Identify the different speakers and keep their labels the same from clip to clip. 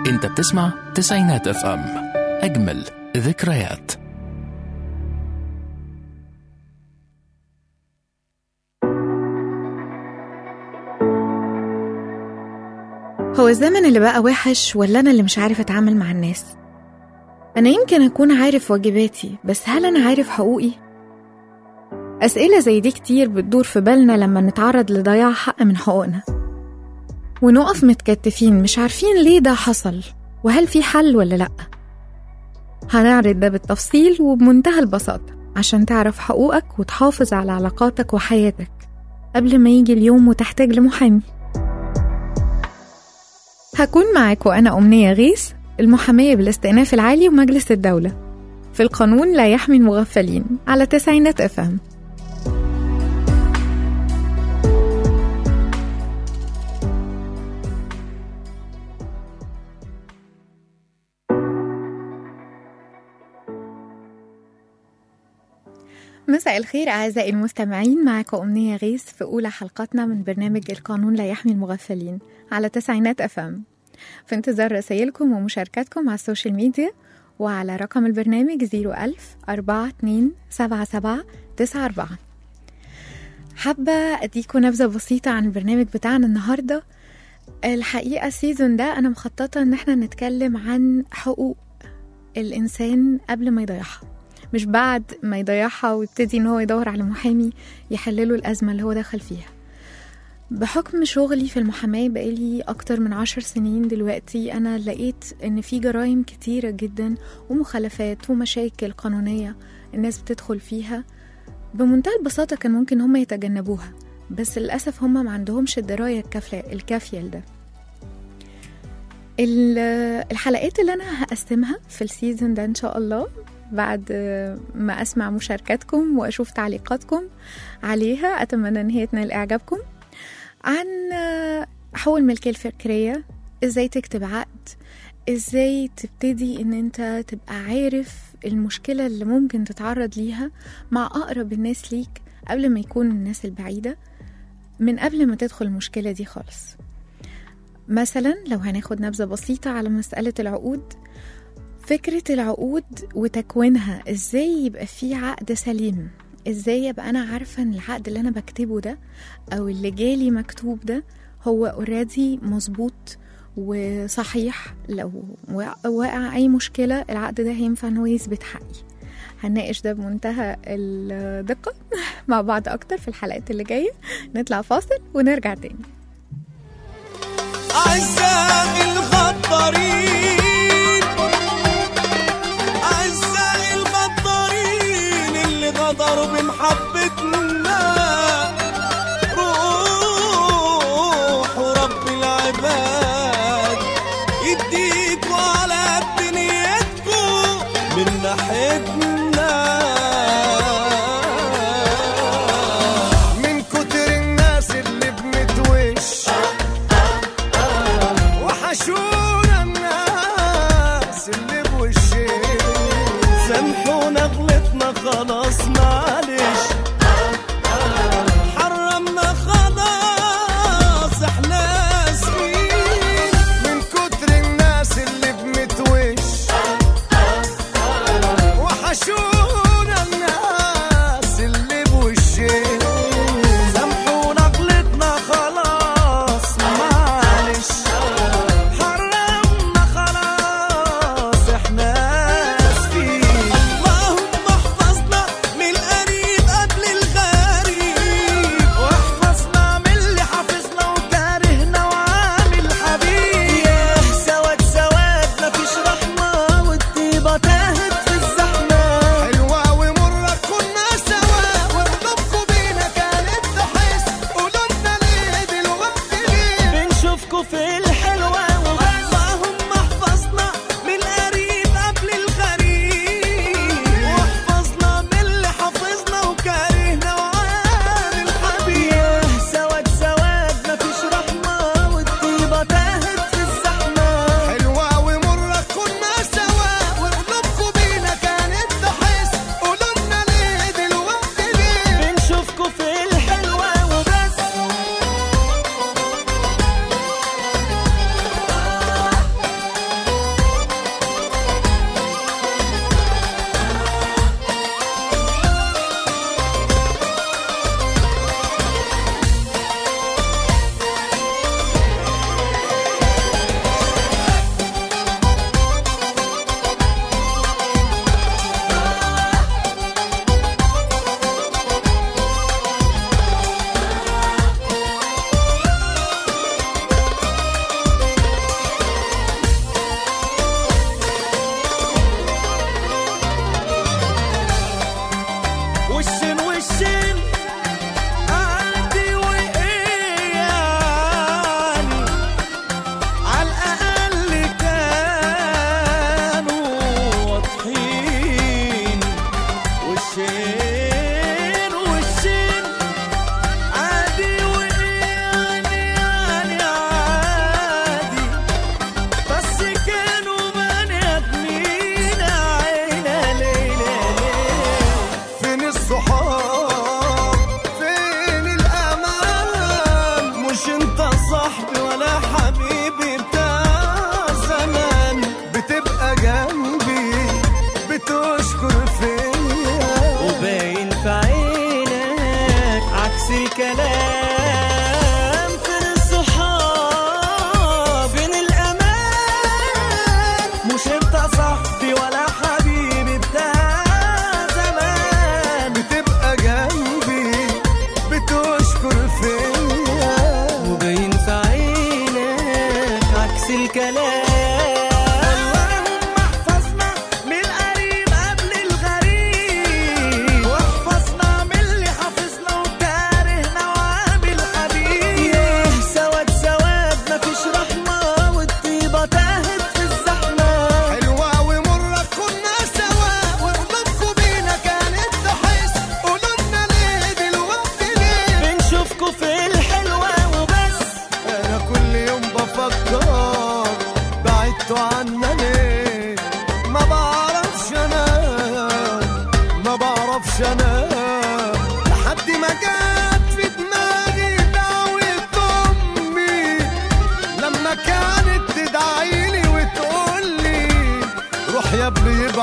Speaker 1: انت بتسمع تسعينات اف ام اجمل ذكريات
Speaker 2: هو الزمن اللي بقى وحش ولا أنا اللي مش عارف أتعامل مع الناس؟ أنا يمكن أكون عارف واجباتي بس هل أنا عارف حقوقي؟ أسئلة زي دي كتير بتدور في بالنا لما نتعرض لضياع حق من حقوقنا ونقف متكتفين مش عارفين ليه ده حصل وهل في حل ولا لأ هنعرض ده بالتفصيل وبمنتهى البساطة عشان تعرف حقوقك وتحافظ على علاقاتك وحياتك قبل ما يجي اليوم وتحتاج لمحامي هكون معاك وأنا أمنية غيث المحامية بالاستئناف العالي ومجلس الدولة في القانون لا يحمي المغفلين على تسعينات أفهم مساء الخير أعزائي المستمعين معكم أمنية غيث في أولى حلقاتنا من برنامج القانون لا يحمي المغفلين على تسعينات أفهم في انتظار رسائلكم ومشاركاتكم على السوشيال ميديا وعلى رقم البرنامج 01000 42 77 94 حابة أديكم نبذة بسيطة عن البرنامج بتاعنا النهاردة الحقيقة السيزون ده أنا مخططة إن احنا نتكلم عن حقوق الإنسان قبل ما يضيعها مش بعد ما يضيعها ويبتدي إن هو يدور على محامي يحلله الأزمة اللي هو دخل فيها بحكم شغلي في المحاماة بقالي أكتر من عشر سنين دلوقتي أنا لقيت إن في جرائم كتيرة جدا ومخالفات ومشاكل قانونية الناس بتدخل فيها بمنتهى البساطة كان ممكن هم يتجنبوها بس للأسف هم ما عندهمش الدراية الكافية الكافية لده ال- الحلقات اللي أنا هقسمها في السيزون ده إن شاء الله بعد ما أسمع مشاركاتكم وأشوف تعليقاتكم عليها أتمنى إن هي تنال إعجابكم عن حقوق الملكية الفكرية ازاي تكتب عقد ازاي تبتدي ان انت تبقى عارف المشكلة اللي ممكن تتعرض ليها مع اقرب الناس ليك قبل ما يكون الناس البعيدة من قبل ما تدخل المشكلة دي خالص مثلا لو هناخد نبذة بسيطة على مسألة العقود فكرة العقود وتكوينها ازاي يبقى في عقد سليم ازاي ابقى انا عارفة ان العقد اللي انا بكتبه ده او اللي جالي مكتوب ده هو اوريدي مظبوط وصحيح لو وقع اي مشكلة العقد ده هينفع ان هو يثبت حقي هنناقش ده بمنتهى الدقة مع بعض اكتر في الحلقات اللي جاية نطلع فاصل ونرجع تاني
Speaker 3: أعزائي الغدارين أعزائي الغدارين اللي غدروا بمحبتنا روحوا رب العباد يديكوا على دنيتكوا من ناحيتنا من كتر الناس اللي بنتوش وحشونا الناس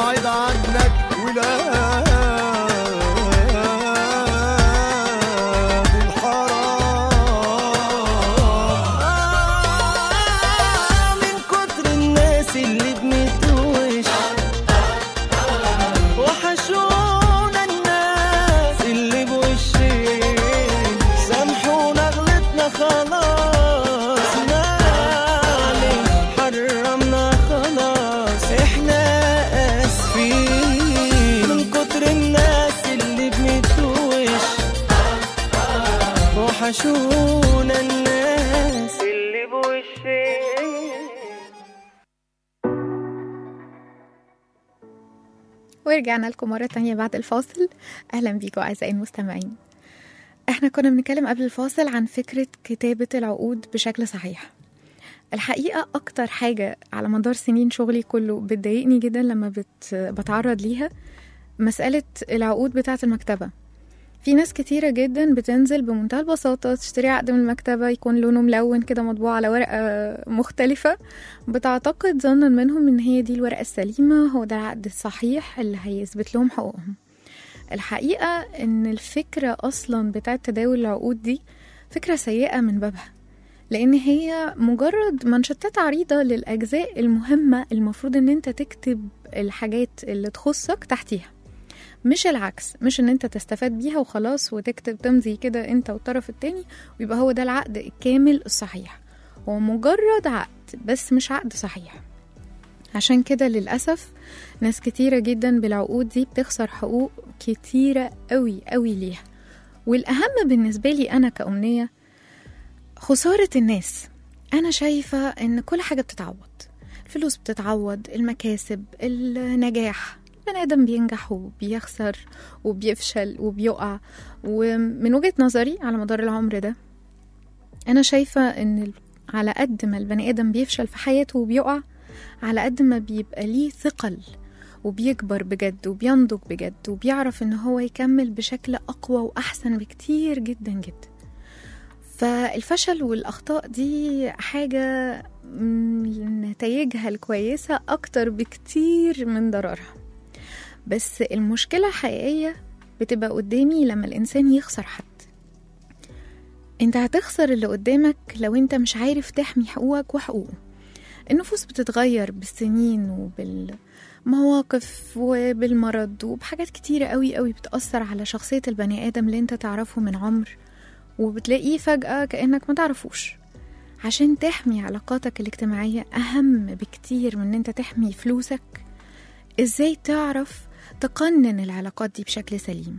Speaker 3: وابعد عنك ولاد الحرام من كتر الناس اللي بنتوش وحشونا الناس اللي بوشين سامحونا غلطنا خلاص معلش حرمنا خلاص احنا اسفين من كتر الناس اللي بنتوش وحشونا الناس اللي بوشين
Speaker 2: ورجعنا لكم مرة تانية بعد الفاصل أهلا بيكم أعزائي المستمعين احنا كنا بنتكلم قبل الفاصل عن فكرة كتابة العقود بشكل صحيح الحقيقة أكتر حاجة على مدار سنين شغلي كله بتضايقني جدا لما بت... بتعرض ليها مسألة العقود بتاعة المكتبة في ناس كتيرة جدا بتنزل بمنتهى البساطة تشتري عقد من المكتبة يكون لونه ملون كده مطبوع على ورقة مختلفة بتعتقد ظنا منهم ان هي دي الورقة السليمة هو ده العقد الصحيح اللي هيثبت لهم حقوقهم الحقيقة ان الفكرة اصلا بتاعة تداول العقود دي فكرة سيئة من بابها لان هي مجرد منشطات عريضة للاجزاء المهمة المفروض ان انت تكتب الحاجات اللي تخصك تحتيها مش العكس مش ان انت تستفاد بيها وخلاص وتكتب تمضي كده انت والطرف التاني ويبقى هو ده العقد الكامل الصحيح هو مجرد عقد بس مش عقد صحيح عشان كده للأسف ناس كتيرة جدا بالعقود دي بتخسر حقوق كتيرة قوي قوي ليها والأهم بالنسبة لي أنا كأمنية خسارة الناس أنا شايفة إن كل حاجة بتتعوض الفلوس بتتعوض المكاسب النجاح بني آدم بينجح وبيخسر وبيفشل وبيقع ومن وجهة نظري على مدار العمر ده أنا شايفة إن ال- على قد ما البني آدم بيفشل في حياته وبيقع على قد ما بيبقى ليه ثقل وبيكبر بجد وبينضج بجد وبيعرف إن هو يكمل بشكل أقوى وأحسن بكتير جدا جدا فالفشل والأخطاء دي حاجة م- نتائجها الكويسة أكتر بكتير من ضررها بس المشكلة الحقيقية بتبقى قدامي لما الإنسان يخسر حد انت هتخسر اللي قدامك لو انت مش عارف تحمي حقوقك وحقوقه النفوس بتتغير بالسنين وبالمواقف وبالمرض وبحاجات كتيرة قوي قوي بتأثر على شخصية البني آدم اللي انت تعرفه من عمر وبتلاقيه فجأة كأنك ما تعرفوش عشان تحمي علاقاتك الاجتماعية أهم بكتير من ان انت تحمي فلوسك ازاي تعرف تقنن العلاقات دي بشكل سليم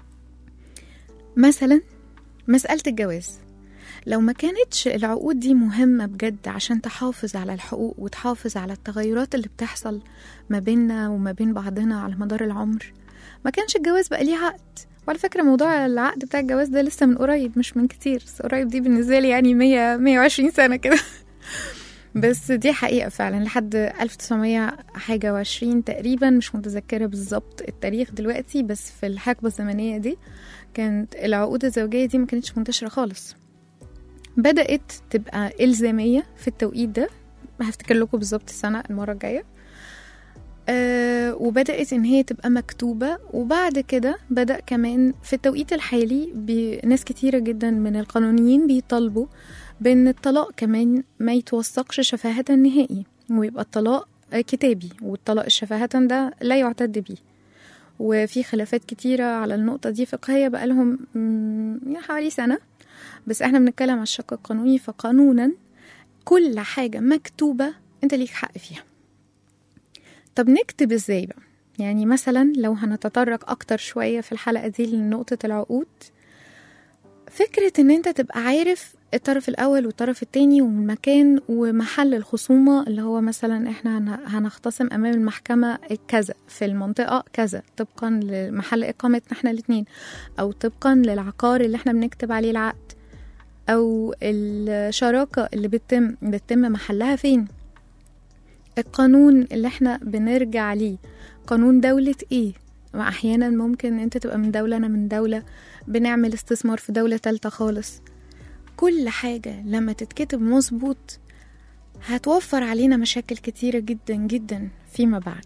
Speaker 2: مثلا مسألة الجواز لو ما كانتش العقود دي مهمة بجد عشان تحافظ على الحقوق وتحافظ على التغيرات اللي بتحصل ما بيننا وما بين بعضنا على مدار العمر ما كانش الجواز بقى ليه عقد وعلى فكرة موضوع العقد بتاع الجواز ده لسه من قريب مش من كتير بس قريب دي بالنسبة لي يعني 100 120 سنة كده بس دي حقيقة فعلا لحد 1900 حاجة وعشرين تقريبا مش متذكرة بالظبط التاريخ دلوقتي بس في الحقبة الزمنية دي كانت العقود الزوجية دي ما كانتش منتشرة خالص بدأت تبقى إلزامية في التوقيت ده هفتكر لكم بالظبط السنة المرة الجاية أه وبدأت إن هي تبقى مكتوبة وبعد كده بدأ كمان في التوقيت الحالي بناس كتيرة جدا من القانونيين بيطالبوا بأن الطلاق كمان ما يتوثقش شفاهة نهائي ويبقى الطلاق كتابي والطلاق الشفاهة ده لا يعتد بيه وفي خلافات كتيرة على النقطة دي فقهية بقالهم مم، يعني حوالي سنة بس احنا بنتكلم على الشق القانوني فقانونا كل حاجة مكتوبة انت ليك حق فيها طب نكتب ازاي بقى يعني مثلا لو هنتطرق اكتر شوية في الحلقة دي لنقطة العقود فكرة ان انت تبقى عارف الطرف الاول والطرف التاني والمكان ومحل الخصومة اللي هو مثلا احنا هن- هنختصم امام المحكمة كذا في المنطقة كذا طبقا لمحل اقامتنا احنا الاتنين او طبقا للعقار اللي احنا بنكتب عليه العقد او الشراكة اللي بتتم بتتم محلها فين القانون اللي احنا بنرجع ليه قانون دولة ايه ما احيانا ممكن انت تبقى من دولة انا من دولة بنعمل استثمار في دولة تالتة خالص كل حاجة لما تتكتب مظبوط هتوفر علينا مشاكل كتيرة جدا جدا فيما بعد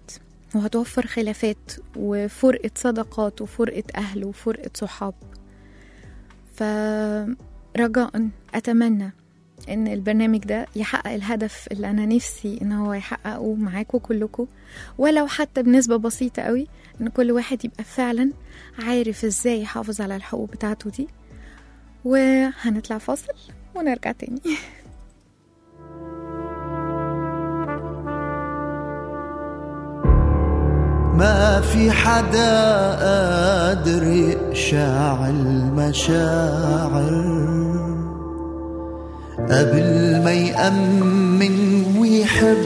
Speaker 2: وهتوفر خلافات وفرقة صداقات وفرقة أهل وفرقة صحاب فرجاء أتمنى إن البرنامج ده يحقق الهدف اللي أنا نفسي إن هو يحققه معاكم كلكم ولو حتى بنسبة بسيطة قوي إن كل واحد يبقى فعلا عارف إزاي يحافظ على الحقوق بتاعته دي وهنطلع فاصل ونرجع تاني
Speaker 3: ما في حدا قادر يقشع المشاعر قبل ما يأمن ويحب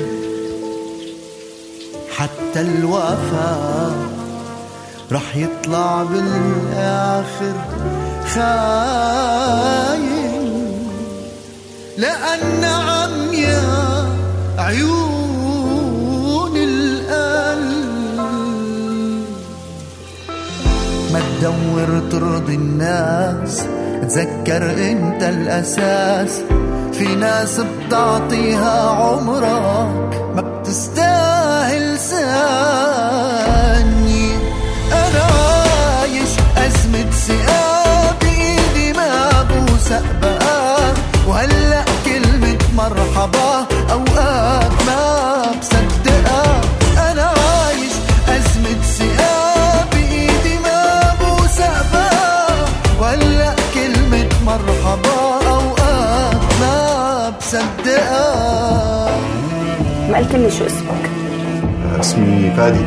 Speaker 3: حتى الوفاء رح يطلع بالآخر خاين لأن عمياء عيون القلب ما تدور ترضي الناس تذكر انت الاساس في ناس بتعطيها عمرك ما بتستاهل ثانية انا عايش ازمة ثقة بايدي ما بوثق بقى وهلا كلمة مرحبا اوقات ما بصدقها انا عايش ازمة ثقة بايدي ما بوثق بقى وهلا كلمة مرحبا اوقات ما بصدقها
Speaker 4: ما قلت لي شو اسمك
Speaker 5: اسمي فادي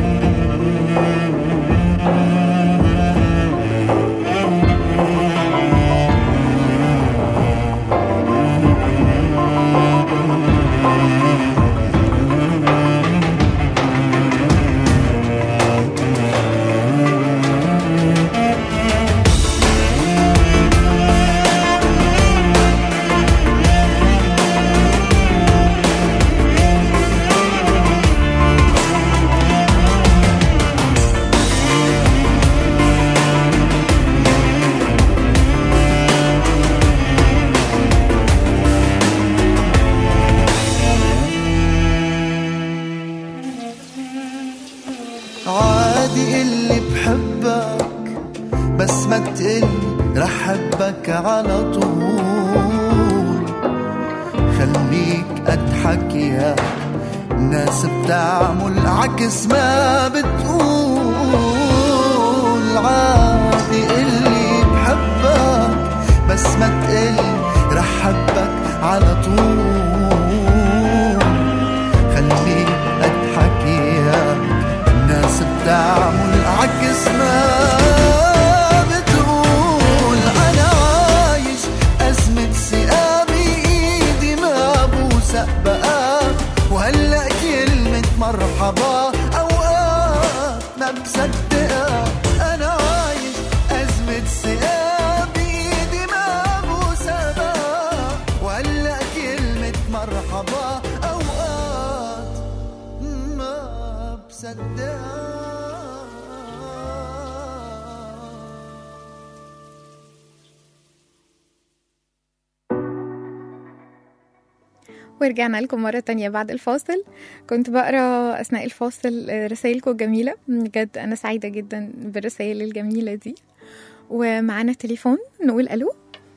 Speaker 3: عادي اللي بحبك بس ما تقل رح احبك على طول خليك اضحك ياك الناس بتعمل عكس ما بتقول عادي اللي بحبك بس ما تقل رح احبك على طول خليك اضحك ياك الناس بتعمل عكس ما بتقول انا عايش ازمة ثقة بايدي ما بوثق بقى وهلا كلمة مرحبا اوقات ما بصدقها انا عايش ازمة ثقة بايدي ما بوثق بقى وهلا كلمة مرحبا اوقات ما بصدقها
Speaker 2: ورجعنا لكم مرة تانية بعد الفاصل كنت بقرا أثناء الفاصل رسائلكم الجميلة بجد أنا سعيدة جدا بالرسائل الجميلة دي ومعانا تليفون نقول ألو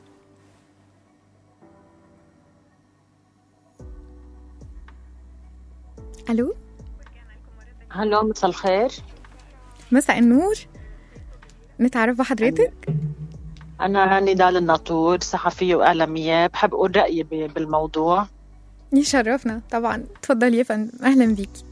Speaker 2: ألو
Speaker 6: هلو مساء الخير
Speaker 2: مساء النور نتعرف بحضرتك
Speaker 6: أنا نضال الناطور صحفية وإعلامية بحب أقول رأيي ب- بالموضوع
Speaker 2: يشرفنا طبعا اتفضلي يا فندم أهلا بيكي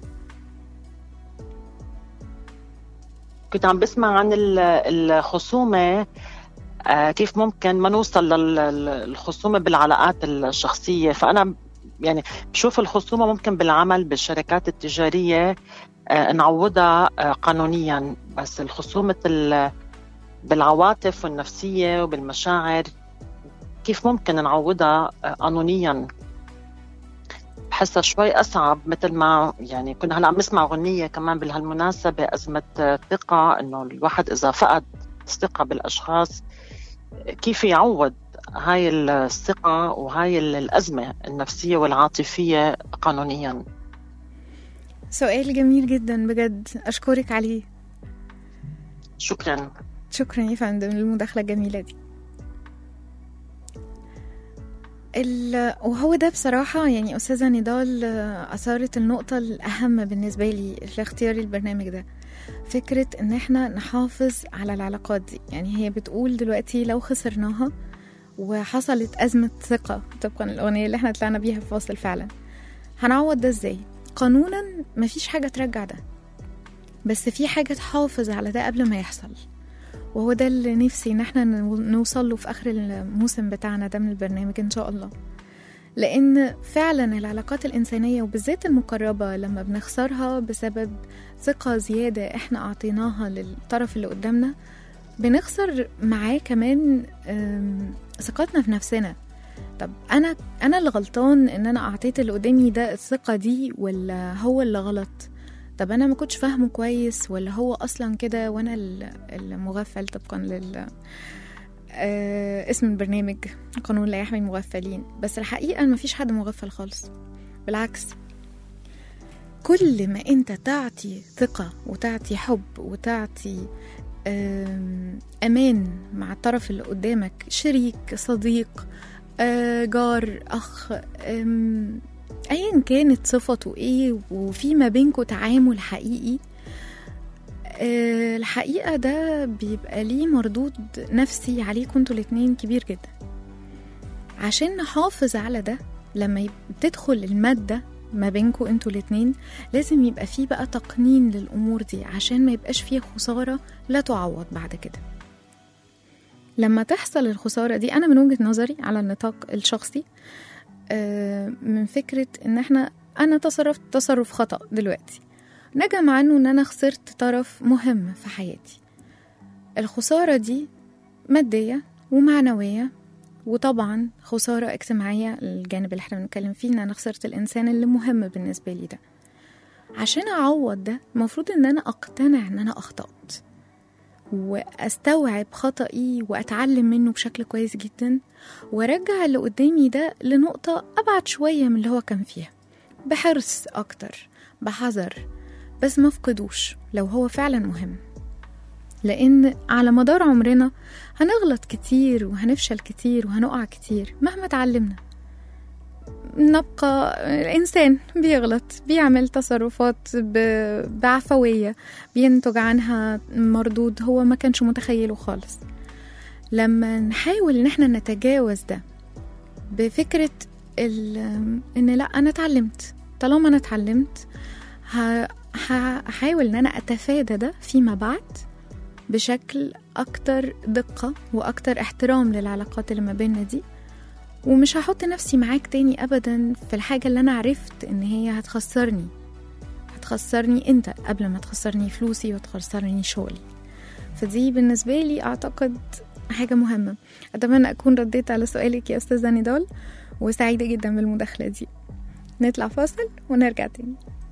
Speaker 6: كنت عم بسمع عن ال- الخصومة آه، كيف ممكن ما نوصل للخصومة بالعلاقات الشخصية فأنا يعني بشوف الخصومة ممكن بالعمل بالشركات التجارية آه، نعوضها آه، قانونيا بس الخصومة ال- بالعواطف والنفسية وبالمشاعر كيف ممكن نعوضها آه، قانونيا بحسها شوي أصعب مثل ما يعني كنا هلا عم نسمع أغنية كمان بهالمناسبة أزمة آه، ثقة إنه الواحد إذا فقد الثقة بالأشخاص كيف يعوض هاي الثقة وهاي الأزمة النفسية والعاطفية قانونيا
Speaker 2: سؤال جميل جدا بجد أشكرك عليه
Speaker 6: شكرا
Speaker 2: شكرا يا فندم للمداخلة الجميلة دي ال... وهو ده بصراحة يعني أستاذة نضال آه، أثارت النقطة الأهم بالنسبة لي في اختياري البرنامج ده فكرة إن احنا نحافظ على العلاقات دي يعني هي بتقول دلوقتي لو خسرناها وحصلت أزمة ثقة طبقا الأغنية اللي احنا طلعنا بيها في فاصل فعلا هنعوض ده ازاي قانونا مفيش حاجة ترجع ده بس في حاجة تحافظ على ده قبل ما يحصل وهو ده اللي نفسي ان احنا نو- نوصل له في اخر الموسم بتاعنا ده من البرنامج ان شاء الله لان فعلا العلاقات الانسانيه وبالذات المقربه لما بنخسرها بسبب ثقه زياده احنا اعطيناها للطرف اللي قدامنا بنخسر معاه كمان أم، ثقتنا في نفسنا طب انا انا اللي غلطان ان انا اعطيت اللي قدامي ده الثقه دي ولا هو اللي غلط طب انا ما كنتش فاهمه كويس ولا هو اصلا كده وانا ال- المغفل طبقا لل آه اسم البرنامج قانون لا يحمي المغفلين بس الحقيقه ما فيش حد مغفل خالص بالعكس كل ما انت تعطي ثقه وتعطي حب وتعطي آم، امان مع الطرف اللي قدامك شريك صديق آه، جار اخ آم، ايا كانت صفته ايه وفي ما بينكوا تعامل حقيقي آه، الحقيقة ده بيبقى ليه مردود نفسي عليكم انتوا الاتنين كبير جدا عشان نحافظ على ده لما يب- تدخل المادة ما بينكوا انتوا الاتنين لازم يبقى فيه بقى تقنين للأمور دي عشان ما يبقاش فيه خسارة لا تعوض بعد كده لما تحصل الخسارة دي أنا من وجهة نظري على النطاق الشخصي آه، من فكرة إن إحنا أنا تصرفت تصرف خطأ دلوقتي نجم عنه إن أنا خسرت طرف مهم في حياتي الخسارة دي مادية ومعنوية وطبعا خسارة اجتماعية الجانب اللي احنا بنتكلم فيه إن أنا خسرت الإنسان اللي مهم بالنسبة لي ده عشان أعوض ده المفروض إن أنا أقتنع إن أنا أخطأت واستوعب خطأي واتعلم منه بشكل كويس جدا وارجع اللي قدامي ده لنقطة ابعد شوية من اللي هو كان فيها بحرص اكتر بحذر بس ما فقدوش لو هو فعلا مهم لان على مدار عمرنا هنغلط كتير وهنفشل كتير وهنقع كتير مهما اتعلمنا نبقى الإنسان بيغلط بيعمل تصرفات ب- بعفوية بينتج عنها مردود هو ما كانش متخيله خالص لما نحاول ان احنا نتجاوز ده بفكرة ال- ان لا انا اتعلمت طالما انا اتعلمت ه- هحاول ان انا اتفادى ده فيما بعد بشكل اكتر دقة واكتر احترام للعلاقات اللي ما بيننا دي ومش هحط نفسي معاك تاني ابدا في الحاجة اللي انا عرفت ان هي هتخسرني هتخسرني انت قبل ما تخسرني فلوسي وتخسرني شغلي فدي بالنسبة لي اعتقد حاجة مهمة اتمنى اكون رديت على سؤالك يا استاذة نضال وسعيدة جدا بالمداخلة دي نطلع فاصل ونرجع تاني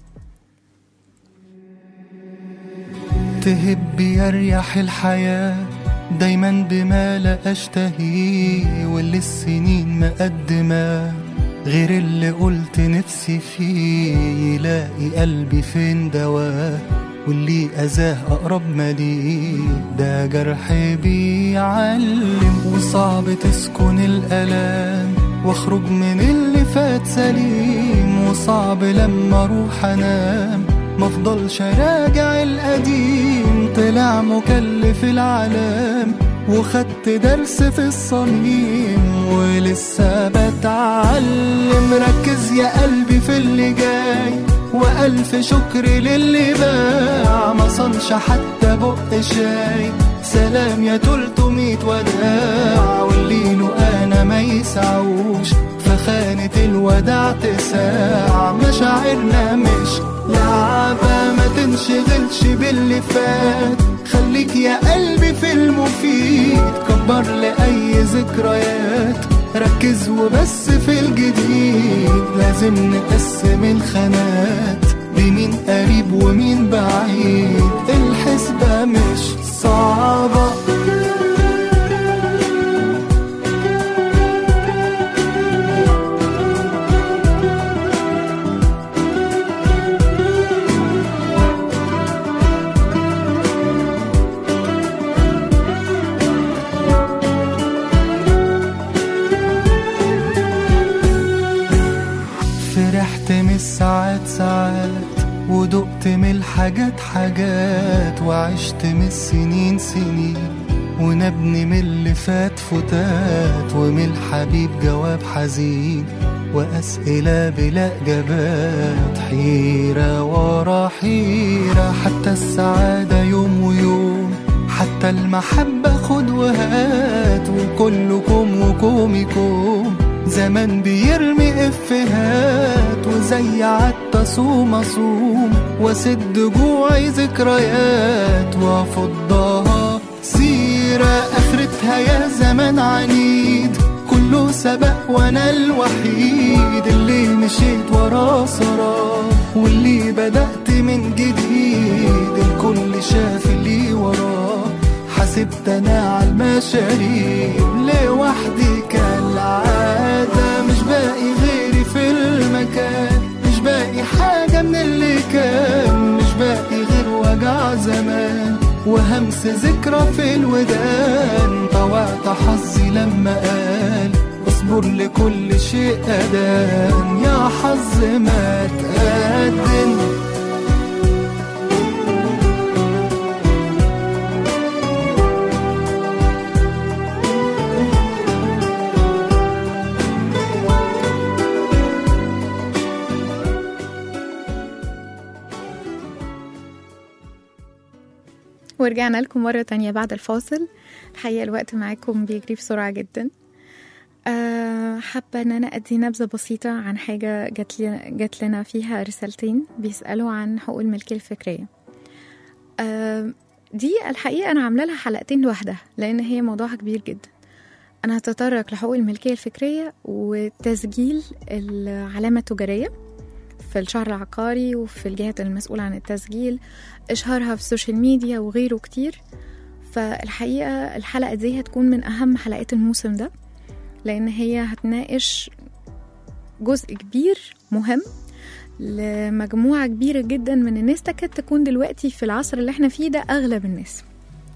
Speaker 3: تهب يريح الحياة دايما بما لا أشتهيه واللي السنين مقدمة غير اللي قلت نفسي فيه يلاقي قلبي فين دواه واللي أذاه أقرب ما ليه ده جرح بيعلم وصعب تسكن الألام واخرج من اللي فات سليم وصعب لما اروح انام مفضلش راجع القديم طلع مكلف العالم وخدت درس في الصميم ولسه بتعلم ركز يا قلبي في اللي جاي وألف شكر للي باع ما صنش حتى بق شاي سلام يا تلتمية وداع واللي له أنا ما يسعوش فخانة الوداع تساع مشاعرنا مش لعبة ما تنشغلش باللي فات خليك يا قلبي في المفيد كبر لأي ذكريات ركز وبس في الجديد لازم نقسم الخانات بمين قريب ومين بعيد الحسبة مش صعبة عشت من الساعات ساعات ودقت من الحاجات حاجات وعشت من السنين سنين ونبني من اللي فات فتات ومن الحبيب جواب حزين وأسئلة بلا إجابات حيرة ورا حيرة حتى السعادة يوم ويوم حتى المحبة خد وهات وكلكم وكومكم زمان بيرمي افهات وزي عدت اصوم اصوم واسد جوعي ذكريات وافضها سيرة اخرتها يا زمان عنيد كله سبق وانا الوحيد اللي مشيت وراه سراه واللي بدأت من جديد الكل شاف اللي وراه حسبت انا على المشاريب لوحدي كالعادة مش باقي غيري في المكان مش باقي حاجة من اللي كان مش باقي غير وجع زمان وهمس ذكرى في الودان طوعت حظي لما قال اصبر لكل شيء أدان يا حظ ما تقدم
Speaker 2: ورجعنا لكم مرة تانية بعد الفاصل الحقيقة الوقت معاكم بيجري بسرعة جدا أه حابة إن أنا أدي نبذة بسيطة عن حاجة جات, لي جات لنا فيها رسالتين بيسألوا عن حقوق الملكية الفكرية أه دي الحقيقة أنا عاملة لها حلقتين لوحدها لأن هي موضوعها كبير جدا أنا هتطرق لحقوق الملكية الفكرية وتسجيل العلامة التجارية في الشهر العقاري وفي الجهات المسؤولة عن التسجيل إشهارها في السوشيال ميديا وغيره كتير فالحقيقة الحلقة دي هتكون من أهم حلقات الموسم ده لأن هي هتناقش جزء كبير مهم لمجموعة كبيرة جدا من الناس تكاد تكون دلوقتي في العصر اللي احنا فيه ده أغلب الناس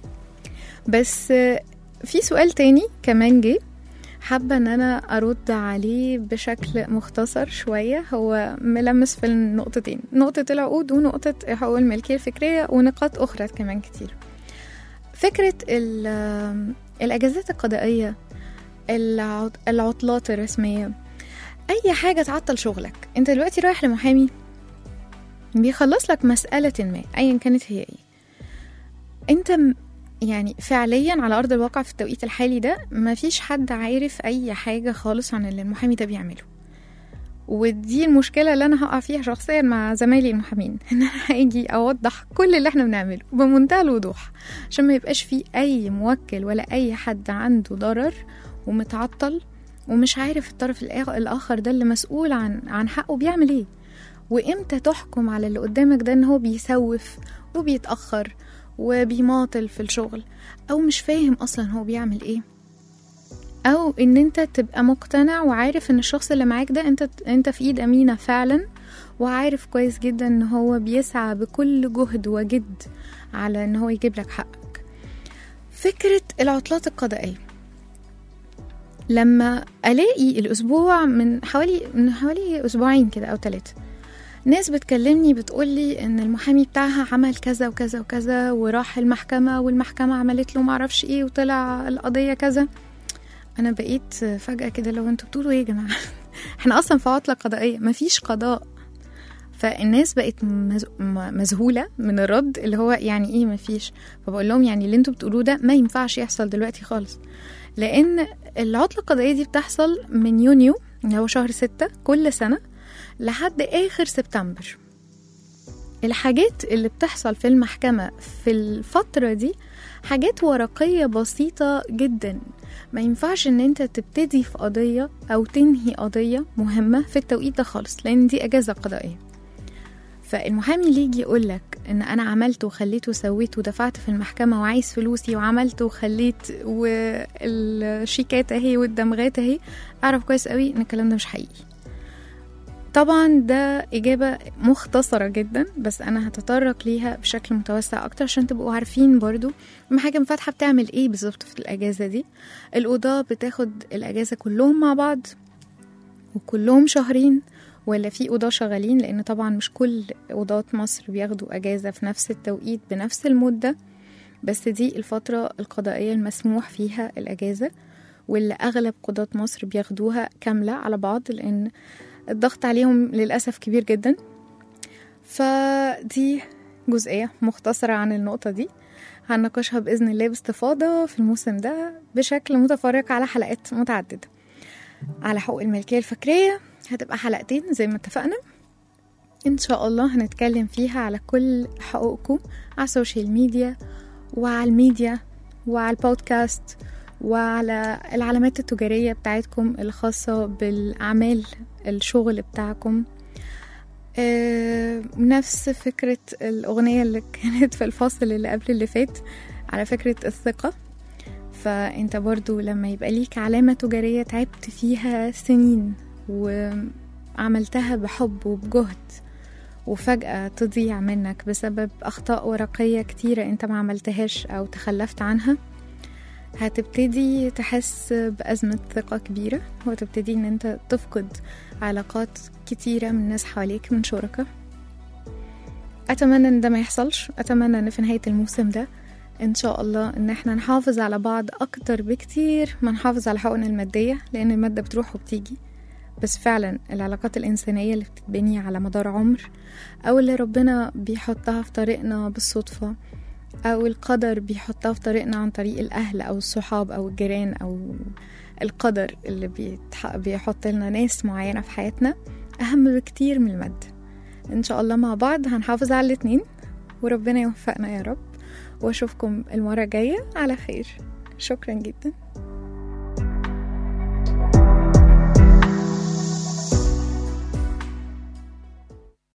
Speaker 2: بس في سؤال تاني كمان جه حابة ان انا ارد عليه بشكل مختصر شوية هو ملمس في النقطتين نقطة العقود ونقطة حقوق الملكية الفكرية ونقاط اخرى كمان كتير فكرة الاجازات القضائية العطلات الرسمية اي حاجة تعطل شغلك انت دلوقتي رايح لمحامي بيخلص لك مسألة ما ايا كانت هي ايه انت يعني فعليا على ارض الواقع في التوقيت الحالي ده مفيش حد عارف اي حاجه خالص عن اللي المحامي ده بيعمله ودي المشكله اللي انا هقع فيها شخصيا مع زمايلي المحامين ان انا هاجي اوضح كل اللي احنا بنعمله بمنتهى الوضوح عشان ما يبقاش في اي موكل ولا اي حد عنده ضرر ومتعطل ومش عارف الطرف الاخر ده اللي مسؤول عن عن حقه بيعمل ايه وامتى تحكم على اللي قدامك ده ان هو بيسوف وبيتاخر وبيماطل في الشغل او مش فاهم اصلا هو بيعمل ايه او ان انت تبقى مقتنع وعارف ان الشخص اللي معاك ده انت انت في ايد امينه فعلا وعارف كويس جدا ان هو بيسعى بكل جهد وجد على ان هو يجيب لك حقك فكره العطلات القضائيه لما الاقي الاسبوع من حوالي من حوالي اسبوعين كده او ثلاثه ناس بتكلمني بتقولي ان المحامي بتاعها عمل كذا وكذا وكذا وراح المحكمة والمحكمة عملت له معرفش ايه وطلع القضية كذا انا بقيت فجأة كده لو انتوا بتقولوا ايه يا جماعة احنا اصلا في عطلة قضائية مفيش قضاء فالناس بقت مذهولة من الرد اللي هو يعني ايه مفيش فبقول لهم يعني اللي انتوا بتقولوه ده ما ينفعش يحصل دلوقتي خالص لان العطلة القضائية دي بتحصل من يونيو اللي هو شهر ستة كل سنة لحد آخر سبتمبر الحاجات اللي بتحصل في المحكمة في الفترة دي حاجات ورقية بسيطة جدا ما ينفعش ان انت تبتدي في قضية او تنهي قضية مهمة في التوقيت ده خالص لان دي اجازة قضائية فالمحامي اللي يجي يقولك ان انا عملت وخليت وسويت ودفعت في المحكمة وعايز فلوسي وعملت وخليت والشيكات اهي والدمغات اهي اعرف كويس قوي ان الكلام ده مش حقيقي طبعا ده إجابة مختصرة جدا بس أنا هتطرق ليها بشكل متوسع أكتر عشان تبقوا عارفين برضو محاكم فاتحة بتعمل إيه بالظبط في الأجازة دي القضاة بتاخد الأجازة كلهم مع بعض وكلهم شهرين ولا في قضاة شغالين لأن طبعا مش كل قضاة مصر بياخدوا أجازة في نفس التوقيت بنفس المدة بس دي الفترة القضائية المسموح فيها الأجازة واللي أغلب قضاة مصر بياخدوها كاملة على بعض لأن الضغط عليهم للأسف كبير جدا فدي جزئية مختصرة عن النقطة دي هنناقشها بإذن الله باستفاضة في الموسم ده بشكل متفرق على حلقات متعددة على حقوق الملكية الفكرية هتبقى حلقتين زي ما اتفقنا إن شاء الله هنتكلم فيها على كل حقوقكم على السوشيال ميديا وعلى الميديا وعلى البودكاست وعلى العلامات التجارية بتاعتكم الخاصة بالأعمال الشغل بتاعكم آه، نفس فكرة الأغنية اللي كانت في الفاصل اللي قبل اللي فات على فكرة الثقة فأنت برضو لما يبقى ليك علامة تجارية تعبت فيها سنين وعملتها بحب وبجهد وفجأة تضيع منك بسبب أخطاء ورقية كتيرة أنت ما عملتهاش أو تخلفت عنها هتبتدي تحس بأزمة ثقة كبيرة وتبتدي إن أنت تفقد علاقات كتيرة من ناس حواليك من شركاء أتمنى إن ده ما يحصلش أتمنى إن في نهاية الموسم ده إن شاء الله إن احنا نحافظ على بعض أكتر بكتير ما نحافظ على حقوقنا المادية لأن المادة بتروح وبتيجي بس فعلا العلاقات الإنسانية اللي بتتبني على مدار عمر أو اللي ربنا بيحطها في طريقنا بالصدفة أو القدر بيحطها في طريقنا عن طريق الأهل أو الصحاب أو الجيران أو القدر اللي بيتح... بيحط لنا ناس معينة في حياتنا أهم بكتير من المادة إن شاء الله مع بعض هنحافظ على الاتنين وربنا يوفقنا يا رب وأشوفكم المرة الجاية على خير شكرا جدا